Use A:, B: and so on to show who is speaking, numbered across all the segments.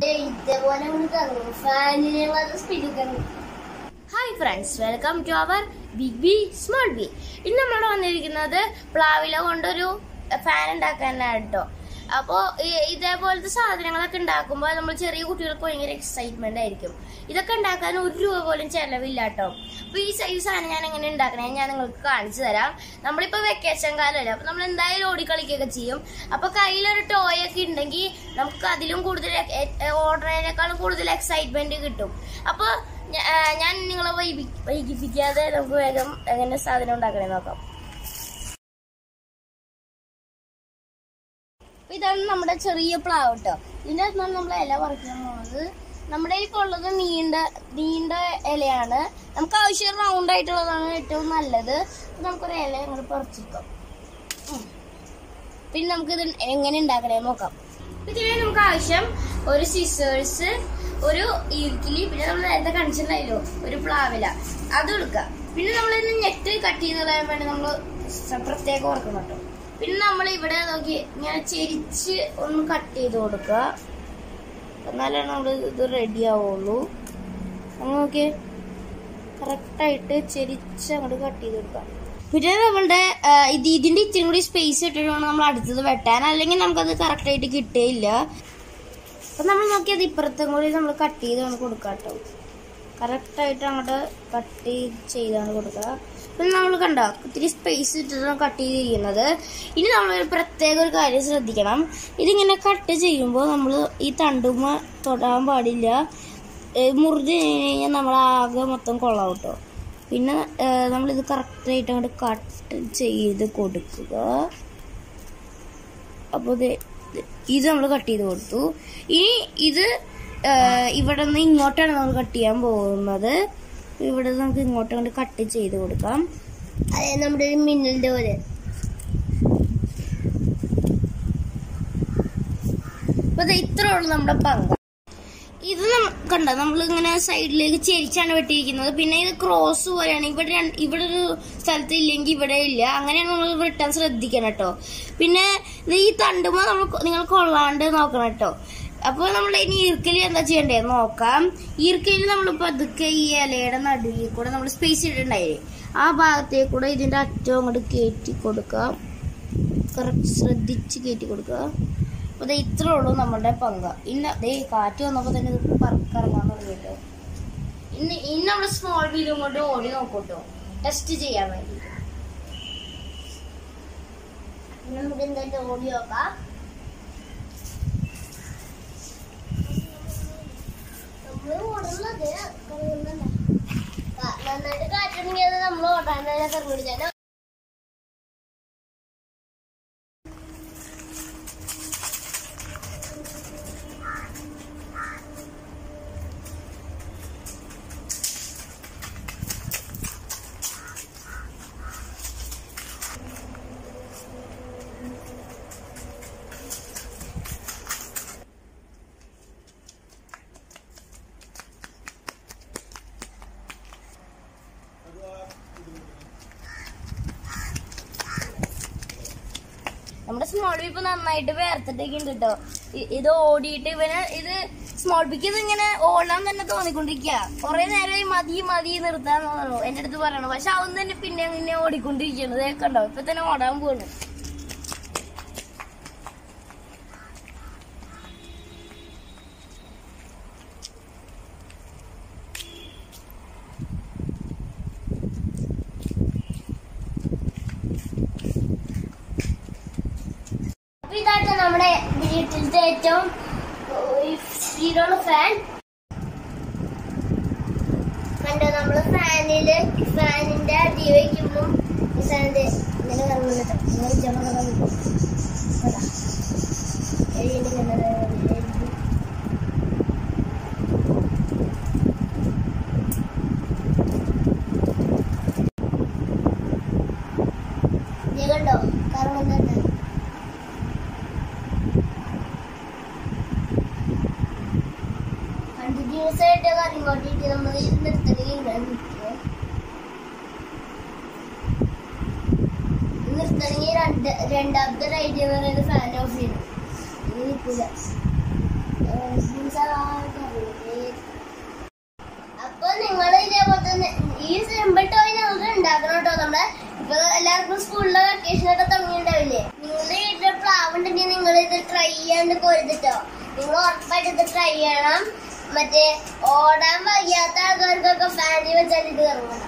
A: ഇതേപോലെ ഫാനിനെ സ്പീഡിൽ കറങ്ങും hi friends welcome to our big B small B ഇന്ന് നമ്മൾ വന്നിരിക്കുന്നത് പ്ലാവില കൊണ്ടൊരു ഫാൻ ഉണ്ടാക്കാനാണ് കേട്ടോ അപ്പോൾ ഇതേപോലത്തെ സാധനങ്ങളൊക്കെ ഉണ്ടാക്കുമ്പോൾ നമ്മൾ ചെറിയ കുട്ടികൾക്ക് ഭയങ്കര എക്സൈറ്റ്മെന്റ് ആയിരിക്കും ഇതൊക്കെ ഉണ്ടാക്കാൻ ഒരു രൂപ പോലും ചെലവില്ല കേട്ടോ അപ്പോൾ ഈ ഈ സാധനം ഞാൻ എങ്ങനെ ഉണ്ടാക്കണേ ഞാൻ നിങ്ങൾക്ക് കാണിച്ചു തരാം നമ്മളിപ്പോൾ വെക്കേഷൻ കാലമല്ല അപ്പോൾ നമ്മൾ എന്തായാലും ഓടിക്കളിക്കുകയൊക്കെ ചെയ്യും അപ്പോൾ കയ്യിലൊരു ടോയ് ഒക്കെ ഉണ്ടെങ്കിൽ നമുക്ക് അതിലും കൂടുതൽ ഓർഡറിനേക്കാളും കൂടുതൽ എക്സൈറ്റ്മെന്റ് കിട്ടും അപ്പോൾ ഞ- ആ, ഞാൻ നിങ്ങളെ വൈകി- വൈകിപ്പിക്കാതെ നമുക്ക് വേഗം എങ്ങനെ സാധനം ഉണ്ടാക്കണേ നോക്കാം അപ്പൊ ഇതാണ് നമ്മുടെ ചെറിയ പ്ലാവ് കേട്ടോ ഇതിന്റെ അകത്താണ് നമ്മൾ ഇല പറിക്കാൻ പോകുന്നത് നമ്മുടെ ഇപ്പോൾ ഉള്ളത് നീണ്ട നീണ്ട ഇലയാണ് നമുക്ക് ആവശ്യം റൗണ്ട് ആയിട്ടുള്ളതാണ് ഏറ്റവും നല്ലത് അപ്പൊ നമുക്കൊരു ഇല അങ്ങോട്ട് പറിച്ചെടുക്കാം ഉം. പിന്നെ നമുക്ക് ഇത് എങ്ങനെ ഉണ്ടാക്കണേ നോക്കാം ഇതിന് നമുക്ക് ആവശ്യം ഒരു സിസേഴ്സ് ഒരു ഈർക്കിലി പിന്നെ നമ്മൾ നേരത്തെ കാണിച്ചിട്ടുണ്ടായല്ലോ ഒരു പ്ലാവില അത് എടുക്കുക പിന്നെ നമ്മൾ ഇതിന് നെറ്റ് കട്ട് ചെയ്ത് കളയാൻ വേണ്ടി നമ്മൾ പ്രത്യേകം ഓർക്കണം കേട്ടോ പിന്നെ നമ്മൾ ഇവിടെ നോക്കി ഇങ്ങനെ ചെരിച്ച് ഒന്ന് കട്ട് ചെയ്ത് കൊടുക്കുക എന്നാലാണ് നമ്മൾ ഇത് റെഡി ആവുള്ളൂ അങ്ങ് നോക്കിയേ കറക്റ്റായിട്ട് ചെരിച്ച് അങ്ങോട്ട് കട്ട് ചെയ്ത് കൊടുക്കാം പിന്നെ നമ്മളുടെ ആ, ഇത് ഇതിന്റെ ഇത്തിരി കൂടി സ്പേസ് ഇട്ടിട്ട് വേണം നമ്മൾ അടുത്തത് വെട്ടാൻ അല്ലെങ്കിൽ നമുക്കത് കറക്റ്റായിട്ട് കിട്ടേയില്ല അപ്പൊ നമ്മൾ നോക്കിയത് ഇപ്പുറത്തും കൂടി നമ്മൾ കട്ട് ചെയ്താണ് കൊടുക്കുക കേട്ടോ കറക്റ്റായിട്ട് അങ്ങോട്ട് കട്ട് ചെയ്താണ് കൊടുക്കുക പിന്നെ നമ്മൾ കണ്ടോ ഇത്തിരി സ്പേസ് ഇട്ടിട്ടാണ് കട്ട് ചെയ്തിരിക്കുന്നത് ഇനി നമ്മൾ ഒരു പ്രത്യേക ഒരു കാര്യം ശ്രദ്ധിക്കണം ഇതിങ്ങനെ കട്ട് ചെയ്യുമ്പോൾ നമ്മൾ ഈ തണ്ടുമ തൊടാൻ പാടില്ല ഏ, മുറിഞ്ഞ് കഴിഞ്ഞാൽ നമ്മൾ ആകെ മൊത്തം കൊള്ളാവും കേട്ടോ പിന്നെ ഏ, നമ്മളിത് കറക്റ്റായിട്ട് അങ്ങോട്ട് കട്ട് ചെയ്ത് കൊടുക്കുക അപ്പോൾ ഇത് ഇത് നമ്മൾ കട്ട് ചെയ്ത് കൊടുത്തു ഇനി ഇത് ആ, ഇവിടെ നിന്ന് ഇങ്ങോട്ടാണ് നമ്മൾ കട്ട് ചെയ്യാൻ പോകുന്നത് ഇവിടെ നിന്ന് നമുക്ക് ഇങ്ങോട്ട് കൊണ്ട് കട്ട് ചെയ്ത് കൊടുക്കാം അതെ നമ്മുടെ ഒരു മിന്നലിന്റെ പോലെ അപ്പൊ ഇത് ഇത്രേ ഉള്ളൂ നമ്മുടെ പങ്ക ഇത് നം- കണ്ടോ നമ്മൾ ഇങ്ങനെ സൈഡിലേക്ക് ചെരിച്ചാണ് വെട്ടിയിരിക്കുന്നത് പിന്നെ ഇത് ക്രോസ് പോലെയാണ് ഇവിടെ രണ്ട്- ഇവിടെ ഒരു സ്ഥലത്ത് ഇല്ലെങ്കിൽ ഇവിടെ ഇല്ല അങ്ങനെയാണ് നമ്മൾ വെട്ടാൻ ശ്രദ്ധിക്കണം കേട്ടോ പിന്നെ ഇത് ഈ തണ്ടുമ്പോൾ നമ്മൾ നിങ്ങൾ കൊള്ളാണ്ട് നോക്കണം കേട്ടോ അപ്പോൾ നമ്മൾ ഇനി ഈർക്കലി എന്താ ചെയ്യണ്ടേ നോക്കാം ഈർക്കലി നമ്മൾ പതുക്കെ ഈ ഇലയുടെ നടുവിൽ കൂടെ നമ്മൾ സ്പേസ് ഇട്ടിട്ടുണ്ടായില്ലേ ആ ഭാഗത്തേക്ക് കൂടെ ഇതിന്റെ അറ്റം അങ്ങോട്ട് കയറ്റി കൊടുക്കാം കറക്റ്റ് ശ്രദ്ധിച്ച് കയറ്റി കൊടുക്കുക അപ്പൊ ദേ ഇത്രേ ഉള്ളൂ നമ്മുടെ പങ്ക ഇന്ന ദേ കാറ്റ് വന്നപ്പോ തന്നെ ഇത് പറക്കിറങ്ങാൻ തുടങ്ങിട്ടോ ഇന്ന് ഇന്ന് നമ്മൾ സ്മോൾ വീലും കൊണ്ട് ഓടി നോക്കൂട്ടോ ടെസ്റ്റ് ചെയ്യാൻ വേണ്ടിട്ട് നമുക്ക് എന്തായാലും ഓടി നോക്കാം നമ്മള് ഓടുന്നത് നന്നായിട്ട് കാറ്റുണ്ടെങ്കിൽ നമ്മൾ ഓടാനായി കറങ്ങിടിച്ചാൽ നമ്മുടെ സ്മോൾ ബി ഇപ്പൊ നന്നായിട്ട് വേർത്തിട്ടൊക്കെ ഉണ്ട് കേട്ടോ ഇ- ഇത് ഓടിയിട്ട് ഇവന് ഇത് സ്മോൾ ബിക്ക് ഇത് ഇങ്ങനെ ഓടാൻ തന്നെ തോന്നിക്കൊണ്ടിരിക്കുക കുറെ നേരമായി മതി മതി നിർത്താൻ തോന്നുന്നു എന്റെ അടുത്ത് പറയണു പക്ഷെ അവൻ തന്നെ പിന്നെ പിന്നെ ഓടിക്കൊണ്ടിരിക്കുന്നത് കണ്ടോ ഇപ്പൊ തന്നെ ഓടാൻ പോണു അപ്പൊ ഇതായിട്ട് നമ്മുടെ വീട്ടിലത്തെ ഏറ്റവും സ്പീഡുള്ള ഫാൻ കണ്ടോ നമ്മള് ഫാനില് ഫാനിന്റെ അടി വയ്ക്കുമ്പോ ഈ ഫാനിന്റെ ഇങ്ങനെ കറങ്ങുന്നുണ്ട് ഇങ്ങനെ ജമ കറങ്ങും കണ്ടോ? എഴുതി ഇങ്ങനെ എഴുതി. ഇത് കണ്ടോ കറങ്ങുന്നുണ്ട് കണ്ടിന്യൂസ് ആയിട്ട് കറങ്ങിക്കൊണ്ടിട്ട് നമ്മൾ നിർത്തണമെങ്കിൽ നിൽക്കുക നിർത്തണമെങ്കിൽ രണ്ട് രണ്ടാമത്തെ റൈഡ് പറയുന്നത് ഫാൻ ഓഫ് ചെയ്യണം ഇനി നിൽക്കില്ല അപ്പൊ നിങ്ങൾ ഇതേപോലെ തന്നെ ഈ സിമ്പിൾ ടോയ് നിങ്ങൾക്ക് ഉണ്ടാക്കണം കേട്ടോ നമ്മള് ഇപ്പൊ എല്ലാവർക്കും സ്കൂളിലെ വെക്കേഷൻ ഒക്കെ തുടങ്ങിയിട്ടുണ്ടാവില്ലേ നിങ്ങളുടെ വീട്ടിൽ പ്ലാവ് ഉണ്ടെങ്കിൽ നിങ്ങൾ ഇത് ട്രൈ ചെയ്യാണ്ട് കൊരുതിട്ടോ നിങ്ങൾ ഉറപ്പായിട്ട് ഇത് ട്രൈ ചെയ്യണം മറ്റേ ഓടാൻ വയ്യാത്ത ആൾക്കാർക്കൊക്കെ ഫാനിൽ വെച്ചാൽ ഇത് ഇറങ്ങണം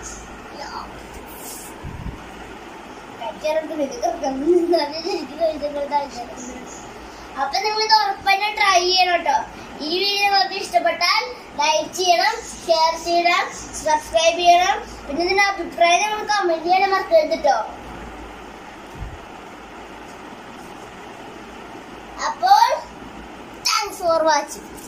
A: അപ്പൊ നിങ്ങൾ ഇത് ഉറപ്പായിട്ട് ട്രൈ ചെയ്യണം കേട്ടോ ഈ വീഡിയോ നിങ്ങൾക്ക് ഇഷ്ടപ്പെട്ടാൽ ലൈക്ക് ചെയ്യണം ഷെയർ ചെയ്യണം സബ്സ്ക്രൈബ് ചെയ്യണം പിന്നെ ഇതിന്റെ അഭിപ്രായം നിങ്ങൾ കമന്റ് ചെയ്യാൻ മറക്കരുത് കേട്ടോ അപ്പോൾ താങ്ക്സ് ഫോർ വാച്ചിങ്